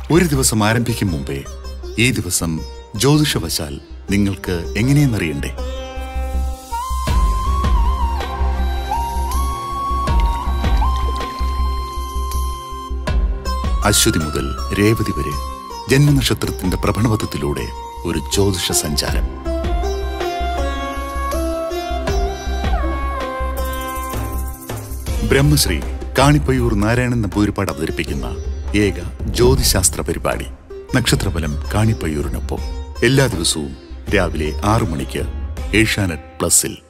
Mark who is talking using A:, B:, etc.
A: ഒരു ദിവസം ആരംഭിക്കും മുമ്പേ ഈ ദിവസം ജ്യോതിഷവശാൽ നിങ്ങൾക്ക് എങ്ങനെയെന്നറിയണ്ടേ അശ്വതി മുതൽ രേവതി വരെ ജന്മനക്ഷത്രത്തിന്റെ പ്രഭണപഥത്തിലൂടെ ഒരു ജ്യോതിഷ സഞ്ചാരം ബ്രഹ്മശ്രീ കാണിപ്പയ്യൂർ നാരായണൻ നമ്പൂരിപ്പാട് അവതരിപ്പിക്കുന്ന ഏക ജ്യോതിശാസ്ത്ര പരിപാടി നക്ഷത്രഫലം കാണിപ്പയ്യൂരിനൊപ്പം എല്ലാ ദിവസവും രാവിലെ ആറു മണിക്ക് ഏഷ്യാനെറ്റ് പ്ലസിൽ